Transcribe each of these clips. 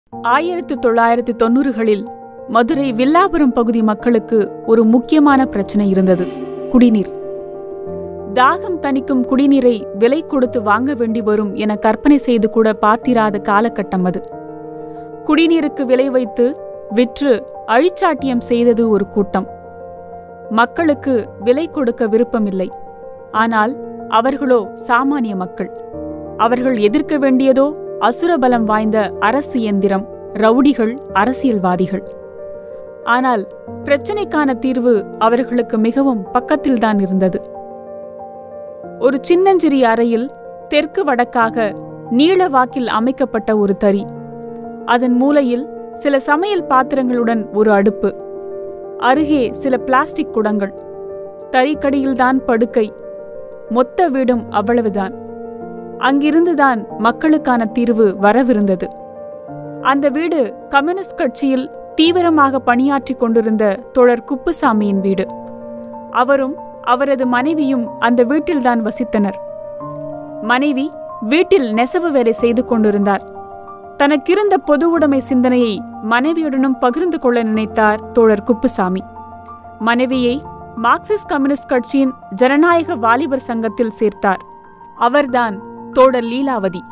ஆயிரத்து தொள்ளாயிரத்து தொன்னூறுகளில் மதுரை வில்லாபுரம் பகுதி மக்களுக்கு ஒரு முக்கியமான பிரச்சனை இருந்தது குடிநீர் தாகம் தணிக்கும் குடிநீரை விலை கொடுத்து வாங்க வேண்டி வரும் என கற்பனை செய்து கூட பார்த்திராத காலகட்டம் அது குடிநீருக்கு விலை வைத்து விற்று அழிச்சாட்டியம் செய்தது ஒரு கூட்டம் மக்களுக்கு விலை கொடுக்க விருப்பமில்லை ஆனால் அவர்களோ சாமானிய மக்கள் அவர்கள் எதிர்க்க வேண்டியதோ அசுரபலம் வாய்ந்த அரசு எந்திரம் ரவுடிகள் அரசியல்வாதிகள் ஆனால் பிரச்சினைக்கான தீர்வு அவர்களுக்கு மிகவும் பக்கத்தில்தான் இருந்தது ஒரு சின்னஞ்சிறிய அறையில் தெற்கு வடக்காக நீள வாக்கில் அமைக்கப்பட்ட ஒரு தறி அதன் மூலையில் சில சமையல் பாத்திரங்களுடன் ஒரு அடுப்பு அருகே சில பிளாஸ்டிக் குடங்கள் தறிக்கடியில்தான் படுக்கை மொத்த வீடும் அவ்வளவுதான் அங்கிருந்துதான் மக்களுக்கான தீர்வு வரவிருந்தது அந்த வீடு கம்யூனிஸ்ட் கட்சியில் தீவிரமாக பணியாற்றிக் கொண்டிருந்த தோழர் குப்புசாமியின் வீடு அவரும் அவரது மனைவியும் அந்த வீட்டில்தான் வசித்தனர் மனைவி வீட்டில் நெசவு வேலை செய்து கொண்டிருந்தார் தனக்கிருந்த பொது உடைமை சிந்தனையை மனைவியுடனும் பகிர்ந்து கொள்ள நினைத்தார் தோழர் குப்புசாமி மனைவியை மார்க்சிஸ்ட் கம்யூனிஸ்ட் கட்சியின் ஜனநாயக வாலிபர் சங்கத்தில் சேர்த்தார் அவர்தான் தோழர் லீலாவதி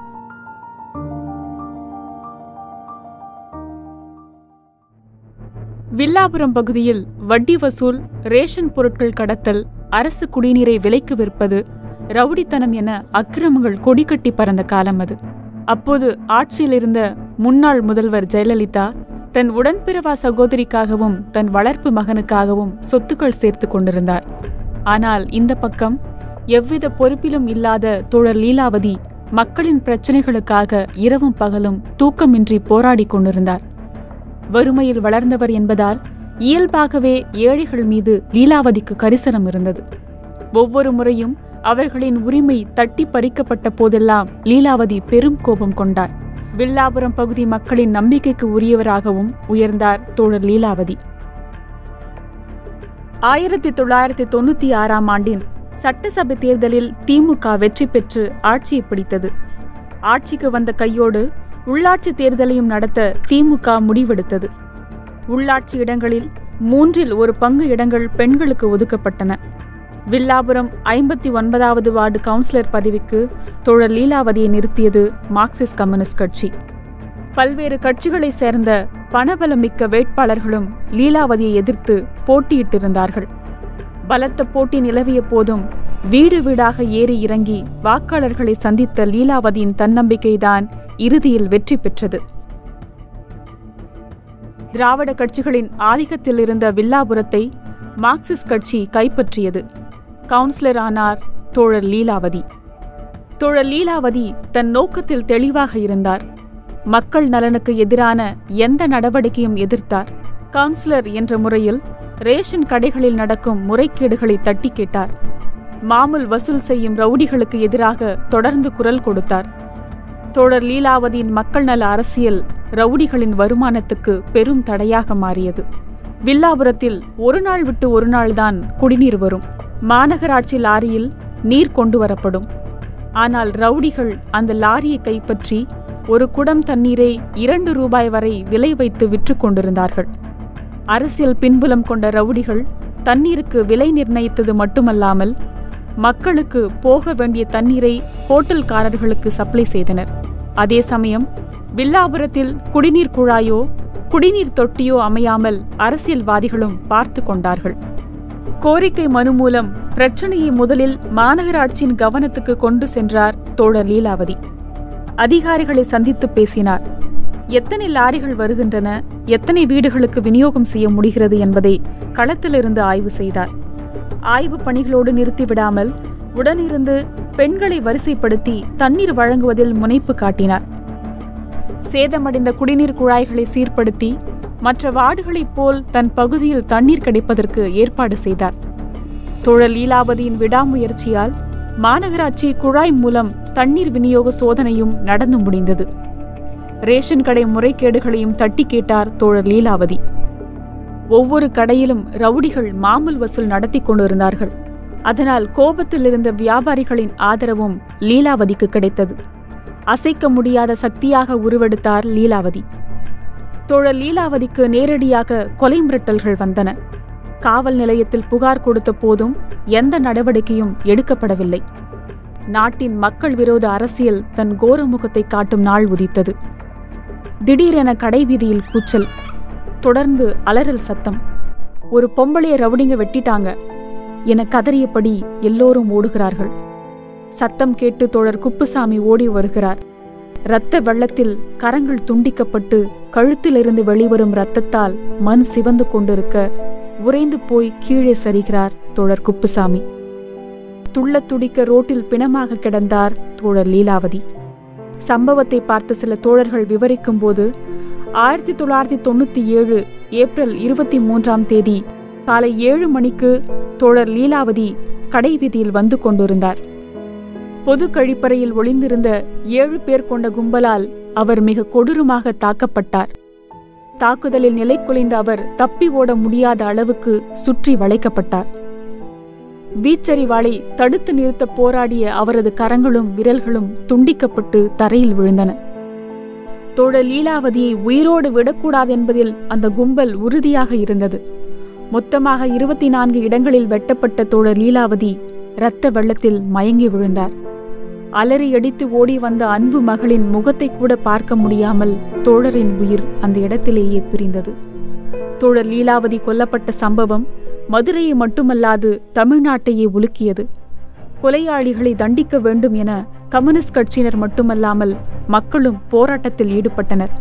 வில்லாபுரம் பகுதியில் வட்டி வசூல் ரேஷன் பொருட்கள் கடத்தல் அரசு குடிநீரை விலைக்கு விற்பது ரவுடித்தனம் என அக்கிரமங்கள் கொடிக்கட்டி பறந்த காலம் அது அப்போது ஆட்சியில் இருந்த முன்னாள் முதல்வர் ஜெயலலிதா தன் உடன்பிறவா சகோதரிக்காகவும் தன் வளர்ப்பு மகனுக்காகவும் சொத்துக்கள் சேர்த்து கொண்டிருந்தார் ஆனால் இந்த பக்கம் எவ்வித பொறுப்பிலும் இல்லாத தோழர் லீலாவதி மக்களின் பிரச்சனைகளுக்காக இரவும் பகலும் தூக்கமின்றி போராடி கொண்டிருந்தார் வறுமையில் வளர்ந்தவர் என்பதால் இயல்பாகவே ஏழைகள் மீது லீலாவதிக்கு கரிசனம் இருந்தது ஒவ்வொரு முறையும் அவர்களின் உரிமை தட்டி பறிக்கப்பட்ட போதெல்லாம் லீலாவதி பெரும் கோபம் கொண்டார் வில்லாபுரம் பகுதி மக்களின் நம்பிக்கைக்கு உரியவராகவும் உயர்ந்தார் தோழர் லீலாவதி ஆயிரத்தி தொள்ளாயிரத்தி தொண்ணூத்தி ஆறாம் ஆண்டின் சட்டசபை தேர்தலில் திமுக வெற்றி பெற்று ஆட்சியை பிடித்தது ஆட்சிக்கு வந்த கையோடு உள்ளாட்சி தேர்தலையும் நடத்த திமுக முடிவெடுத்தது உள்ளாட்சி இடங்களில் மூன்றில் ஒரு பங்கு இடங்கள் பெண்களுக்கு ஒதுக்கப்பட்டன வில்லாபுரம் ஐம்பத்தி ஒன்பதாவது வார்டு கவுன்சிலர் பதவிக்கு தோழர் லீலாவதியை நிறுத்தியது மார்க்சிஸ்ட் கம்யூனிஸ்ட் கட்சி பல்வேறு கட்சிகளைச் சேர்ந்த பணபலமிக்க வேட்பாளர்களும் லீலாவதியை எதிர்த்து போட்டியிட்டிருந்தார்கள் பலத்த போட்டி நிலவிய போதும் வீடு வீடாக ஏறி இறங்கி வாக்காளர்களை சந்தித்த லீலாவதியின் தன்னம்பிக்கைதான் இறுதியில் வெற்றி பெற்றது திராவிட கட்சிகளின் ஆதிக்கத்தில் இருந்த வில்லாபுரத்தை மார்க்சிஸ்ட் கட்சி கைப்பற்றியது கவுன்சிலர் ஆனார் தோழர் லீலாவதி தோழர் லீலாவதி தன் நோக்கத்தில் தெளிவாக இருந்தார் மக்கள் நலனுக்கு எதிரான எந்த நடவடிக்கையும் எதிர்த்தார் கவுன்சிலர் என்ற முறையில் ரேஷன் கடைகளில் நடக்கும் முறைகேடுகளை தட்டி கேட்டார் மாமூல் வசூல் செய்யும் ரவுடிகளுக்கு எதிராக தொடர்ந்து குரல் கொடுத்தார் தோழர் லீலாவதியின் மக்கள் நல அரசியல் ரவுடிகளின் வருமானத்துக்கு பெரும் தடையாக மாறியது வில்லாபுரத்தில் ஒரு நாள் விட்டு ஒரு நாள்தான் குடிநீர் வரும் மாநகராட்சி லாரியில் நீர் கொண்டு வரப்படும் ஆனால் ரவுடிகள் அந்த லாரியை கைப்பற்றி ஒரு குடம் தண்ணீரை இரண்டு ரூபாய் வரை விலை வைத்து விற்று கொண்டிருந்தார்கள் அரசியல் பின்புலம் கொண்ட ரவுடிகள் தண்ணீருக்கு விலை நிர்ணயித்தது மட்டுமல்லாமல் மக்களுக்கு போக வேண்டிய தண்ணீரை ஹோட்டல்காரர்களுக்கு சப்ளை செய்தனர் அதே சமயம் வில்லாபுரத்தில் குடிநீர் குழாயோ குடிநீர் தொட்டியோ அமையாமல் அரசியல்வாதிகளும் பார்த்து கொண்டார்கள் கோரிக்கை மனு மூலம் பிரச்சனையை முதலில் மாநகராட்சியின் கவனத்துக்கு கொண்டு சென்றார் தோழர் லீலாவதி அதிகாரிகளை சந்தித்து பேசினார் எத்தனை லாரிகள் வருகின்றன எத்தனை வீடுகளுக்கு விநியோகம் செய்ய முடிகிறது என்பதை களத்திலிருந்து ஆய்வு செய்தார் ஆய்வு பணிகளோடு நிறுத்திவிடாமல் உடனிருந்து பெண்களை வரிசைப்படுத்தி தண்ணீர் வழங்குவதில் முனைப்பு காட்டினார் சேதமடைந்த குடிநீர் குழாய்களை சீர்படுத்தி மற்ற வார்டுகளைப் போல் தன் பகுதியில் தண்ணீர் கிடைப்பதற்கு ஏற்பாடு செய்தார் தோழர் லீலாவதியின் விடாமுயற்சியால் மாநகராட்சி குழாய் மூலம் தண்ணீர் விநியோக சோதனையும் நடந்து முடிந்தது ரேஷன் கடை முறைகேடுகளையும் தட்டி கேட்டார் தோழர் லீலாவதி ஒவ்வொரு கடையிலும் ரவுடிகள் மாமூல் வசூல் நடத்தி கொண்டிருந்தார்கள் அதனால் கோபத்தில் இருந்த வியாபாரிகளின் ஆதரவும் லீலாவதிக்கு கிடைத்தது அசைக்க முடியாத சக்தியாக உருவெடுத்தார் லீலாவதி தோழர் லீலாவதிக்கு நேரடியாக கொலை மிரட்டல்கள் வந்தன காவல் நிலையத்தில் புகார் கொடுத்த போதும் எந்த நடவடிக்கையும் எடுக்கப்படவில்லை நாட்டின் மக்கள் விரோத அரசியல் தன் கோரமுகத்தை காட்டும் நாள் உதித்தது திடீரென கடைவீதியில் கூச்சல் தொடர்ந்து அலறல் சத்தம் ஒரு பொம்பளைய ரவுடிங்க வெட்டிட்டாங்க என கதறியபடி எல்லோரும் ஓடுகிறார்கள் சத்தம் கேட்டு தோழர் குப்புசாமி ஓடி வருகிறார் இரத்த வெள்ளத்தில் கரங்கள் துண்டிக்கப்பட்டு கழுத்திலிருந்து வெளிவரும் இரத்தத்தால் மண் சிவந்து கொண்டிருக்க உறைந்து போய் கீழே சரிகிறார் தோழர் குப்புசாமி துள்ளத் துடிக்க ரோட்டில் பிணமாக கிடந்தார் தோழர் லீலாவதி சம்பவத்தை பார்த்த சில தோழர்கள் விவரிக்கும் போது ஆயிரத்தி தொள்ளாயிரத்தி தொண்ணூத்தி ஏழு ஏப்ரல் இருபத்தி மூன்றாம் தேதி காலை ஏழு மணிக்கு தோழர் லீலாவதி கடைவீதியில் வந்து கொண்டிருந்தார் பொது கழிப்பறையில் ஒளிந்திருந்த ஏழு பேர் கொண்ட கும்பலால் அவர் மிக கொடூரமாக தாக்கப்பட்டார் தாக்குதலில் நிலைக்குலைந்த அவர் தப்பி ஓட முடியாத அளவுக்கு சுற்றி வளைக்கப்பட்டார் வீச்சரிவாளை தடுத்து நிறுத்த போராடிய அவரது கரங்களும் விரல்களும் துண்டிக்கப்பட்டு தரையில் விழுந்தன தோழர் லீலாவதியை உயிரோடு விடக்கூடாது என்பதில் அந்த கும்பல் உறுதியாக இருந்தது மொத்தமாக இருபத்தி நான்கு இடங்களில் வெட்டப்பட்ட தோழர் லீலாவதி இரத்த வெள்ளத்தில் மயங்கி விழுந்தார் அலறி அடித்து ஓடி வந்த அன்பு மகளின் முகத்தை கூட பார்க்க முடியாமல் தோழரின் உயிர் அந்த இடத்திலேயே பிரிந்தது தோழர் லீலாவதி கொல்லப்பட்ட சம்பவம் மதுரையை மட்டுமல்லாது தமிழ்நாட்டையே உலுக்கியது கொலையாளிகளை தண்டிக்க வேண்டும் என கம்யூனிஸ்ட் கட்சியினர் மட்டுமல்லாமல் மக்களும் போராட்டத்தில் ஈடுபட்டனர்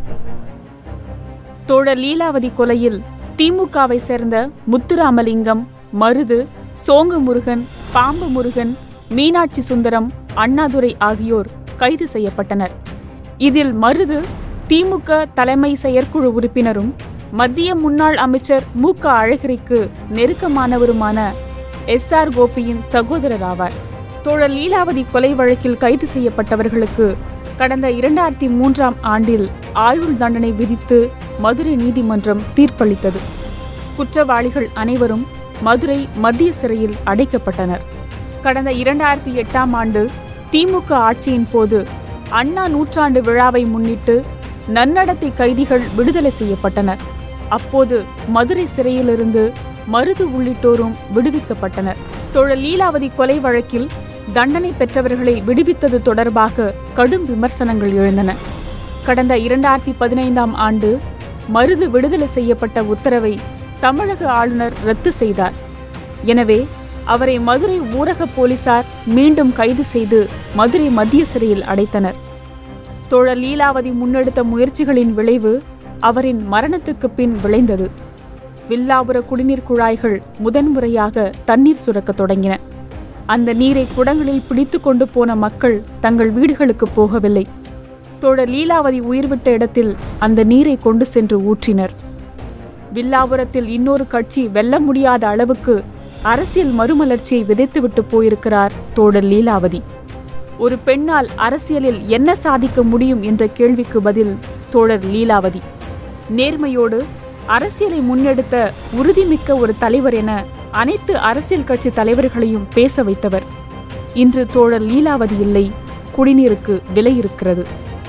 தோழர் லீலாவதி கொலையில் திமுகவை சேர்ந்த முத்துராமலிங்கம் மருது சோங்கு முருகன் பாம்பு முருகன் மீனாட்சி சுந்தரம் அண்ணாதுரை ஆகியோர் கைது செய்யப்பட்டனர் இதில் மருது திமுக தலைமை செயற்குழு உறுப்பினரும் மத்திய முன்னாள் அமைச்சர் மு க அழகிரிக்கு நெருக்கமானவருமான எஸ் ஆர் கோபியின் சகோதரர் ஆவார் தோழர் லீலாவதி கொலை வழக்கில் கைது செய்யப்பட்டவர்களுக்கு கடந்த இரண்டாயிரத்தி மூன்றாம் ஆண்டில் ஆயுள் தண்டனை விதித்து மதுரை நீதிமன்றம் தீர்ப்பளித்தது குற்றவாளிகள் அனைவரும் மதுரை மத்திய சிறையில் அடைக்கப்பட்டனர் கடந்த இரண்டாயிரத்தி எட்டாம் ஆண்டு திமுக ஆட்சியின் போது அண்ணா நூற்றாண்டு விழாவை முன்னிட்டு நன்னடத்தை கைதிகள் விடுதலை செய்யப்பட்டனர் அப்போது மதுரை சிறையிலிருந்து மருது உள்ளிட்டோரும் விடுவிக்கப்பட்டனர் தோழர் லீலாவதி கொலை வழக்கில் தண்டனை பெற்றவர்களை விடுவித்தது தொடர்பாக கடும் விமர்சனங்கள் எழுந்தன கடந்த இரண்டாயிரத்தி பதினைந்தாம் ஆண்டு மருது விடுதலை செய்யப்பட்ட உத்தரவை தமிழக ஆளுநர் ரத்து செய்தார் எனவே அவரை மதுரை ஊரக போலீசார் மீண்டும் கைது செய்து மதுரை மத்திய சிறையில் அடைத்தனர் தோழர் லீலாவதி முன்னெடுத்த முயற்சிகளின் விளைவு அவரின் மரணத்துக்கு பின் விளைந்தது வில்லாபுர குடிநீர் குழாய்கள் முதன்முறையாக தண்ணீர் சுரக்கத் தொடங்கின அந்த நீரை குடங்களில் பிடித்து கொண்டு போன மக்கள் தங்கள் வீடுகளுக்கு போகவில்லை தோழர் லீலாவதி உயிர்விட்ட இடத்தில் அந்த நீரை கொண்டு சென்று ஊற்றினர் வில்லாபுரத்தில் இன்னொரு கட்சி வெல்ல முடியாத அளவுக்கு அரசியல் மறுமலர்ச்சியை விதைத்துவிட்டு போயிருக்கிறார் தோழர் லீலாவதி ஒரு பெண்ணால் அரசியலில் என்ன சாதிக்க முடியும் என்ற கேள்விக்கு பதில் தோழர் லீலாவதி நேர்மையோடு அரசியலை முன்னெடுத்த உறுதிமிக்க ஒரு தலைவர் என அனைத்து அரசியல் கட்சி தலைவர்களையும் பேச வைத்தவர் இன்று தோழர் லீலாவதி இல்லை குடிநீருக்கு விலை இருக்கிறது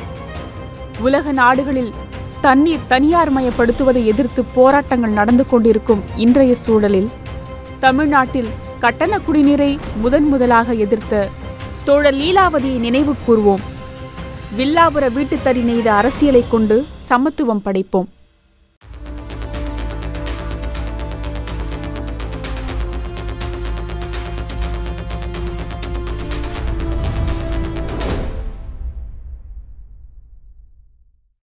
உலக நாடுகளில் தண்ணீர் தனியார்மயப்படுத்துவதை எதிர்த்து போராட்டங்கள் நடந்து கொண்டிருக்கும் இன்றைய சூழலில் தமிழ்நாட்டில் கட்டண குடிநீரை முதன் முதலாக எதிர்த்த தோழர் லீலாவதியை நினைவு கூர்வோம் வில்லாபுர வீட்டுத்தறி நெய்த அரசியலை கொண்டு சமத்துவம் படைப்போம்